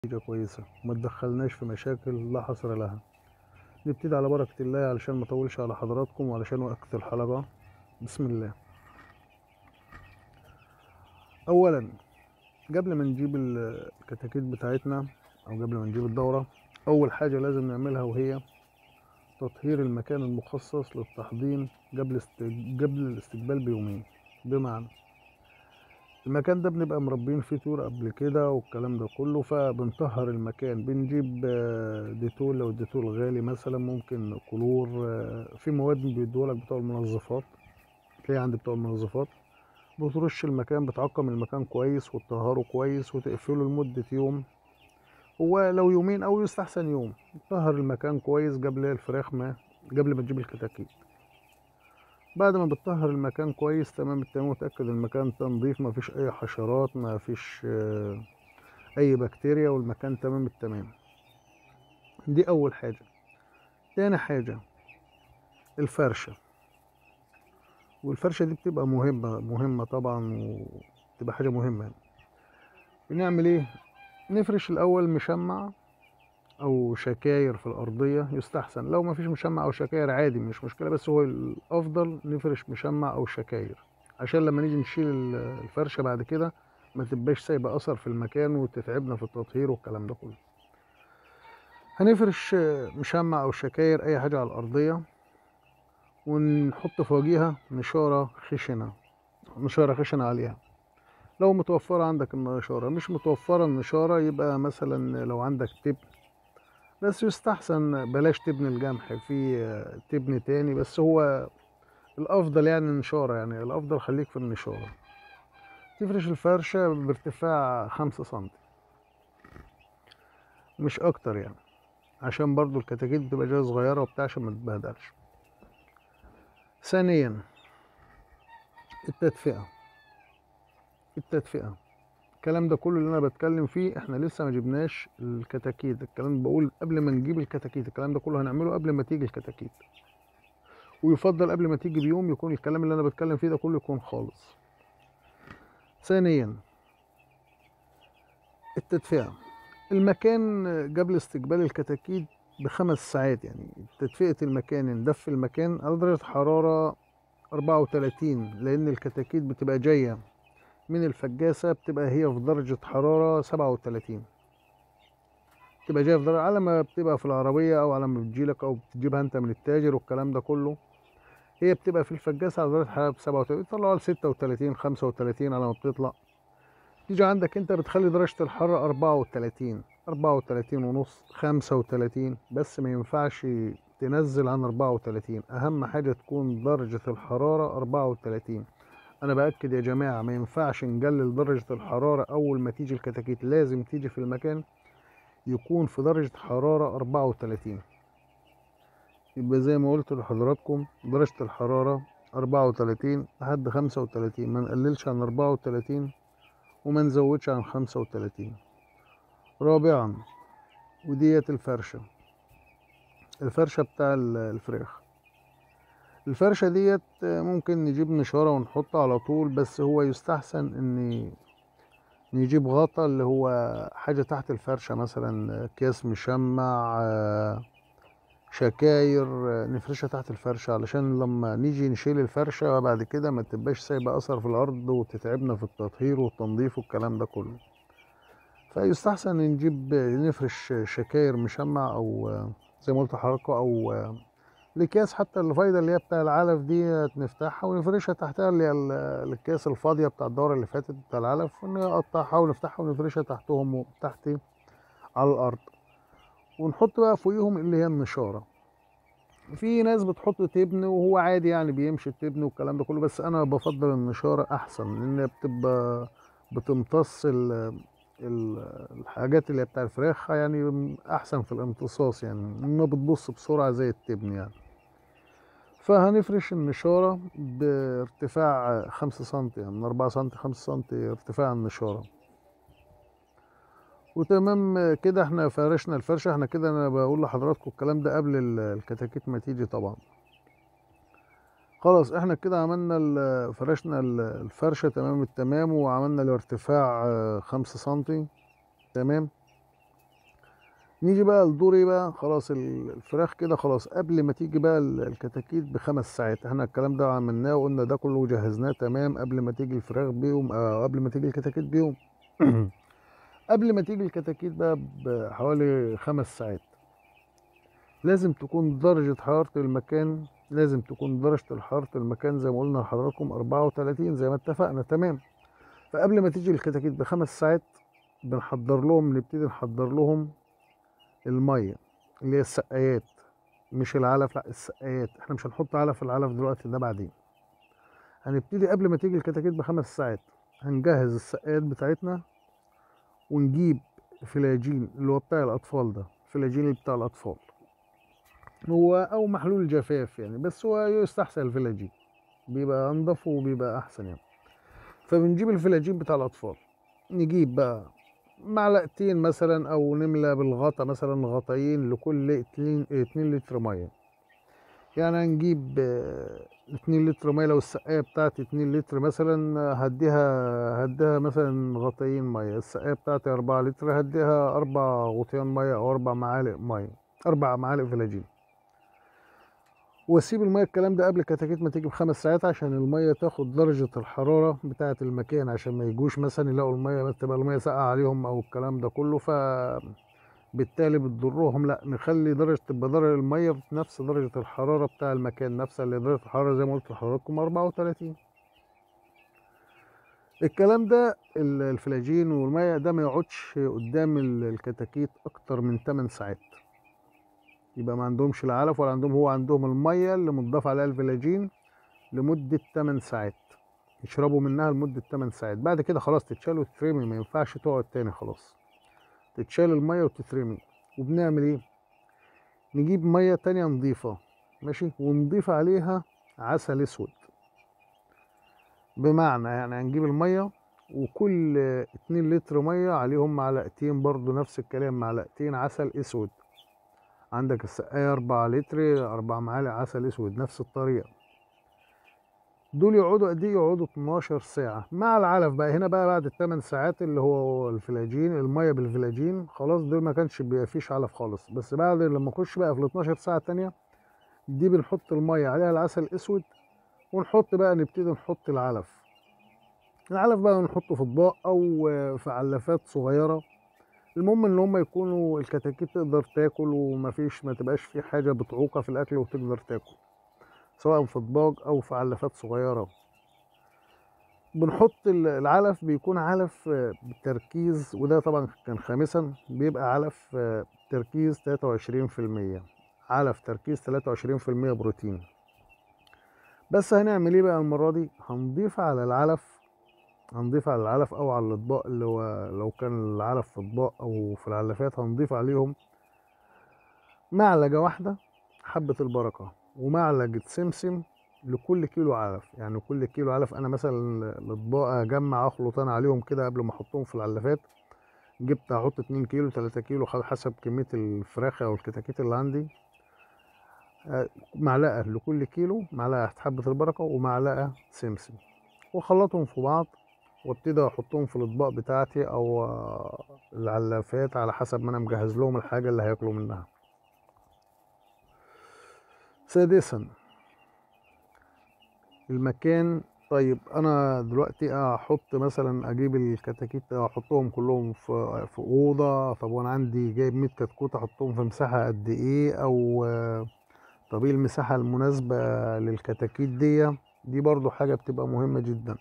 نتيجة كويسة وما تدخلناش في مشاكل لا حصر لها نبتدي على بركة الله علشان ما اطولش على حضراتكم وعلشان وقت الحلقة بسم الله اولا قبل ما نجيب ال- الكتاكيت بتاعتنا او قبل ما نجيب الدورة اول حاجة لازم نعملها وهي تطهير المكان المخصص للتحضير قبل است... قبل الاستقبال بيومين بمعنى المكان ده بنبقى مربين فيه طور قبل كده والكلام ده كله فبنطهر المكان بنجيب آه، ديتول لو الديتول غالي مثلا ممكن كلور آه، في مواد بيدولك بتوع المنظفات تلاقي عند بتوع المنظفات بترش المكان بتعقم المكان كويس وتطهره كويس وتقفله لمدة يوم هو لو يومين او يستحسن يوم طهر المكان كويس قبل الفراخ ما قبل ما تجيب الكتاكيت بعد ما بتطهر المكان كويس تمام التمام وتأكد المكان تنظيف ما فيش اي حشرات ما فيش آه، اي بكتيريا والمكان تمام التمام دي اول حاجة تاني حاجة الفرشة والفرشة دي بتبقى مهمة مهمة طبعا وبتبقى حاجة مهمة يعني. بنعمل ايه نفرش الاول مشمع او شكاير في الارضيه يستحسن لو ما فيش مشمع او شكاير عادي مش مشكله بس هو الافضل نفرش مشمع او شكاير عشان لما نيجي نشيل ال- الفرشه بعد كده ما تبقاش سايبه اثر في المكان وتتعبنا في التطهير والكلام ده كله هنفرش مشمع او شكاير اي حاجه على الارضيه ونحط فوقيها نشاره خشنه نشاره خشنه عليها لو متوفرة عندك النشارة مش متوفرة النشارة يبقى مثلا لو عندك تبن بس يستحسن بلاش تبن الجمح في آه، تبن تاني بس هو الأفضل يعني النشارة يعني الأفضل خليك في النشارة تفرش الفرشة بارتفاع خمسة سنتي مش أكتر يعني عشان برضو الكتاكيت بتبقى جاية صغيرة وبتاع عشان ما تتبهدلش ثانيا التدفئة التدفئة الكلام ده كله اللي انا بتكلم فيه احنا لسه ما جبناش الكتاكيت الكلام بقول قبل ما نجيب الكتاكيت الكلام ده كله هنعمله قبل ما تيجي الكتاكيت ويفضل قبل ما تيجي بيوم يكون الكلام اللي انا بتكلم فيه ده كله يكون خالص ثانيا التدفئة المكان قبل استقبال الكتاكيت بخمس ساعات يعني تدفئة المكان ندفي المكان على درجة حرارة 34 لأن الكتاكيت بتبقى جاية من الفجاسة بتبقى هي في درجة حرارة 37 تبقى جاية في درجة على ما بتبقى في العربية أو على ما بتجيلك أو بتجيبها أنت من التاجر والكلام ده كله هي بتبقى في الفجاسة على درجة حرارة 37 يطلعوها ل 36 35 على ما بتطلع تيجي عندك أنت بتخلي درجة الحرارة 34 34 ونص 35 بس ما ينفعش تنزل عن 34 أهم حاجة تكون درجة الحرارة 34 انا باكد يا جماعه ما ينفعش نقلل درجه الحراره اول ما تيجي الكتاكيت لازم تيجي في المكان يكون في درجه حراره 34 يبقى زي ما قلت لحضراتكم درجه الحراره 34 لحد 35 ما نقللش عن 34 وما نزودش عن 35 رابعا وديت الفرشه الفرشه بتاع ال- الفراخ الفرشة ديت ممكن نجيب نشارة ونحطها على طول بس هو يستحسن ان نجيب غطا اللي هو حاجة تحت الفرشة مثلا اكياس مشمع آه، شكاير آه، نفرشها تحت الفرشة علشان لما نيجي نشيل الفرشة بعد كده ما تبقاش سايبة اثر في الارض وتتعبنا في التطهير والتنظيف والكلام ده كله فيستحسن نجيب نفرش شكاير مشمع او آه، زي ما قلت لحضراتكم او آه، الاكياس حتى الفايدة اللي هي بتاع العلف دي نفتحها ونفرشها تحتها اللي هي ال- الاكياس الفاضية بتاع الدورة اللي فاتت بتاع العلف ونقطعها ونفتحها ونفرشها تحتهم تحت على الأرض ونحط بقى فوقيهم اللي هي النشارة في ناس بتحط تبن وهو عادي يعني بيمشي التبن والكلام ده كله بس أنا بفضل النشارة أحسن لأن بتبقى بتمتص ال ال- الحاجات اللي هي بتاع الفراخ يعني أحسن في الامتصاص يعني ما بتبص بسرعة زي التبن يعني فهنفرش النشارة بارتفاع خمسة سنتي يعني من أربعة سنتي خمسة سنتي ارتفاع النشارة وتمام كده احنا فرشنا الفرشة احنا كده انا بقول لحضراتكم الكلام ده قبل ال- الكتاكيت ما تيجي طبعا خلاص احنا كده عملنا ال- فرشنا ال- الفرشة تمام التمام وعملنا الارتفاع آه، خمسة سنتي تمام نيجي بقى لدور ايه بقى خلاص ال- الفراخ كده خلاص قبل ما تيجي بقى ال- الكتاكيت بخمس ساعات احنا الكلام ده عملناه وقلنا ده كله جهزناه تمام قبل ما تيجي الفراخ بيوم آه قبل ما تيجي الكتاكيت بيوم قبل ما تيجي الكتاكيت بقى بحوالي خمس ساعات لازم تكون درجة حرارة المكان لازم تكون درجة حرارة المكان زي ما قلنا لحضراتكم 34 زي ما اتفقنا تمام فقبل ما تيجي الكتاكيت بخمس ساعات بنحضر لهم نبتدي نحضر لهم المية اللي هي السقايات مش العلف لا السقايات احنا مش هنحط علف في العلف دلوقتي ده بعدين هنبتدي قبل ما تيجي الكتاكيت بخمس ساعات هنجهز السقايات بتاعتنا ونجيب فلاجين اللي هو بتاع الأطفال ده فلاجين اللي بتاع الأطفال هو أو محلول جفاف يعني بس هو يستحسن الفلاجين بيبقى أنضف وبيبقى أحسن يعني فبنجيب الفلاجين بتاع الأطفال نجيب بقى معلقتين مثلا أو نملى بالغطا مثلا غطايين لكل اتنين, اتنين لتر مية يعني هنجيب آه، اتنين لتر مية لو السقاية بتاعتي اتنين لتر مثلا آه، هديها هديها مثلا غطايين مية السقاية بتاعتي أربعة لتر هديها أربع غطيان مية أو أربع معالق مية أربع معالق فلاجين واسيب الميه الكلام ده قبل الكتاكيت ما تيجي بخمس ساعات عشان الميه تاخد درجه الحراره بتاعه المكان عشان ما يجوش مثلا يلاقوا الميه تبقى الميه ساقعه عليهم او الكلام ده كله ف بالتالي بتضرهم لا نخلي درجه تبقى درجه الميه في نفس درجه الحراره بتاع المكان نفسها اللي درجه الحراره زي ما قلت لحضراتكم 34 الكلام ده ال- الفلاجين والميه ده ما يقعدش قدام ال- الكتاكيت اكتر من 8 ساعات يبقى ما عندهمش لا علف ولا عندهم هو عندهم الميه اللي متضاف عليها الفلاجين لمده 8 ساعات يشربوا منها لمده 8 ساعات بعد كده خلاص تتشال وتترمي ما ينفعش تقعد تاني خلاص تتشال الميه وتترمي وبنعمل ايه نجيب ميه تانية نضيفة ماشي ونضيف عليها عسل اسود بمعنى يعني هنجيب الميه وكل 2 لتر ميه عليهم معلقتين برضو نفس الكلام معلقتين عسل اسود عندك السقاية أربعة لتر أربع معالق عسل أسود نفس الطريقة دول يقعدوا قد إيه يقعدوا 12 ساعة مع العلف بقى هنا بقى بعد الثمان ساعات اللي هو الفلاجين المية بالفلاجين خلاص دول ما كانش بيبقى فيش علف خالص بس بعد لما نخش بقى في ال 12 ساعة التانية دي بنحط المية عليها العسل الأسود ونحط بقى نبتدي نحط العلف العلف بقى نحطه في اطباق او في علافات صغيره المهم ان هم يكونوا الكتاكيت تقدر تاكل ومفيش ما تبقاش في حاجه بتعوقها في الاكل وتقدر تاكل سواء في اطباق او في علافات صغيره بنحط ال- العلف بيكون علف آه، بتركيز وده طبعا كان خامسا بيبقى علف آه، تركيز 23% علف تركيز 23% بروتين بس هنعمل ايه بقى المره دي هنضيف على العلف هنضيف على العلف او على الاطباق اللي هو لو كان العلف في اطباق او في العلافات هنضيف عليهم معلقه واحده حبه البركه ومعلقه سمسم لكل كيلو علف يعني كل كيلو علف انا مثلا الاطباق اجمع اخلط انا عليهم كده قبل ما احطهم في العلافات جبت احط 2 كيلو 3 كيلو على حسب كميه الفراخ او الكتاكيت اللي عندي آه، معلقه لكل كيلو معلقه حبه البركه ومعلقه سمسم واخلطهم في بعض وابتدي احطهم في الاطباق بتاعتي او آه، العلافات على حسب ما انا مجهز لهم الحاجه اللي هياكلوا منها سادسا المكان طيب انا دلوقتي احط مثلا اجيب الكتاكيت احطهم كلهم في في اوضه طب وانا عندي جايب 100 كتكوت احطهم في مساحه قد ايه او آه، طب ايه المساحه المناسبه للكتاكيت دي دي برضو حاجه بتبقى مهمه جدا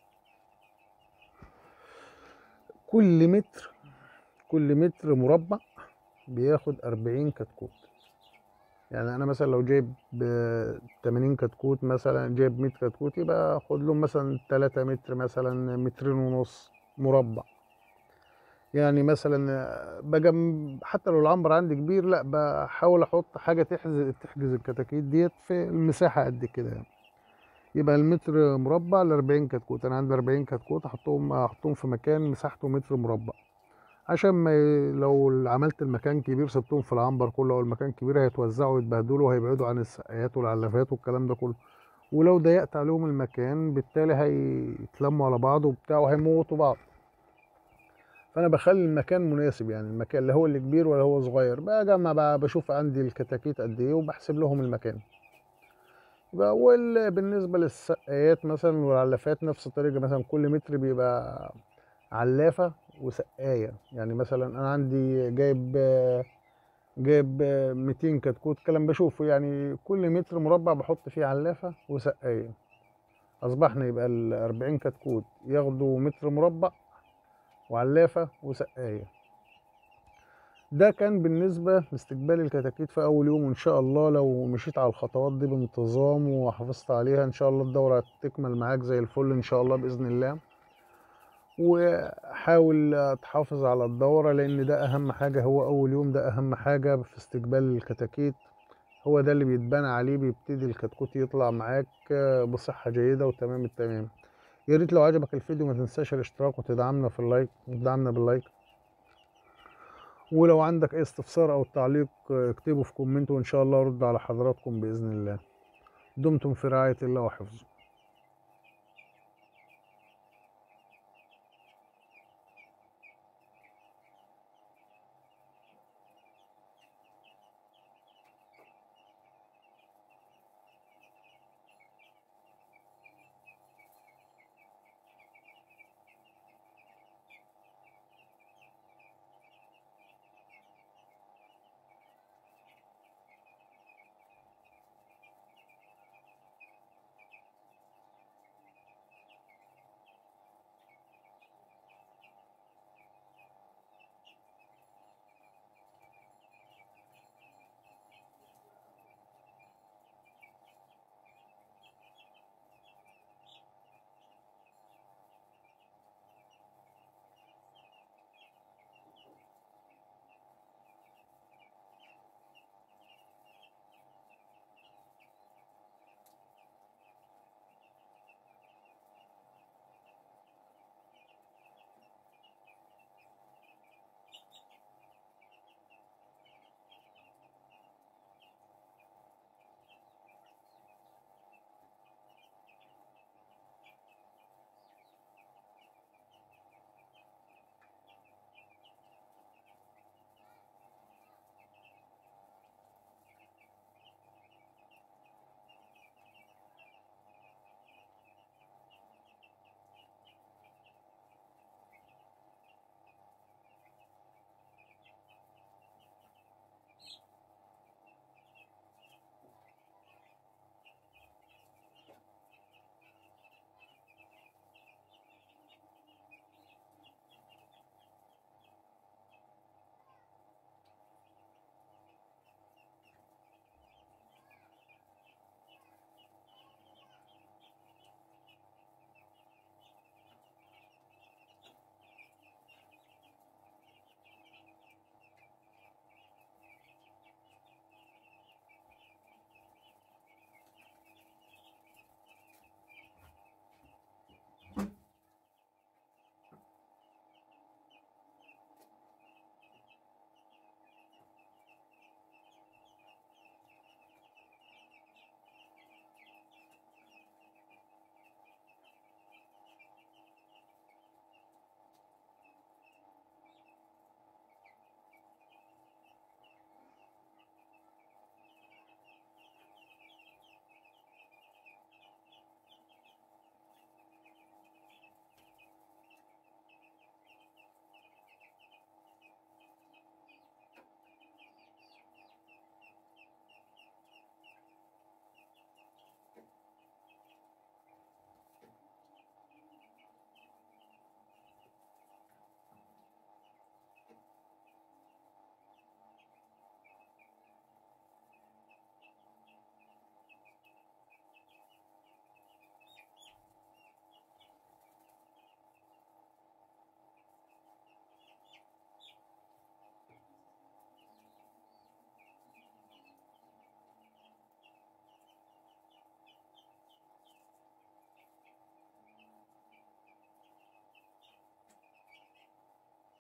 كل متر كل متر مربع بياخد 40 كتكوت يعني انا مثلا لو جايب ب 80 كتكوت مثلا جايب 100 كتكوت يبقى اخد لهم مثلا 3 متر مثلا مترين ونص مربع يعني مثلا بجم حتى لو العنبر عندي كبير لا بحاول احط حاجه تحجز تحجز الكتاكيت ديت في المساحه قد كده يعني يبقى المتر مربع ل 40 كتكوت انا عندي 40 كتكوت احطهم احطهم في مكان مساحته متر مربع عشان ما ي- لو عملت المكان كبير سبتهم في العنبر كله او المكان كبير هيتوزعوا ويتبهدلوا وهيبعدوا عن السقايات والعلافات والكلام ده كله ولو ضيقت عليهم المكان بالتالي هيتلموا على بعض وبتاع وهيموتوا بعض فانا بخلي المكان مناسب يعني المكان لا هو اللي كبير ولا هو صغير بجمع بقى بشوف عندي الكتاكيت قد ايه وبحسب لهم المكان يبقى وال- بالنسبه للسقايات مثلا والعلافات نفس الطريقه مثلا كل متر بيبقى علافه وسقايه يعني مثلا انا عندي جايب جايب 200 كتكوت كلام بشوفه يعني كل متر مربع بحط فيه علافه وسقايه اصبحنا يبقى ال 40 كتكوت ياخدوا متر مربع وعلافه وسقايه ده كان بالنسبة لاستقبال الكتاكيت في أول يوم وإن شاء الله لو مشيت على الخطوات دي بانتظام وحافظت عليها إن شاء الله الدورة تكمل معاك زي الفل إن شاء الله بإذن الله وحاول تحافظ على الدورة لأن ده أهم حاجة هو أول يوم ده أهم حاجة في استقبال الكتاكيت هو ده اللي بيتبنى عليه بيبتدي الكتكوت يطلع معاك بصحة جيدة وتمام التمام يا ريت لو عجبك الفيديو ما تنساش الاشتراك وتدعمنا في اللايك وتدعمنا باللايك ولو عندك اي استفسار او تعليق اكتبه في كومنت وان شاء الله ارد على حضراتكم باذن الله دمتم في رعايه الله وحفظه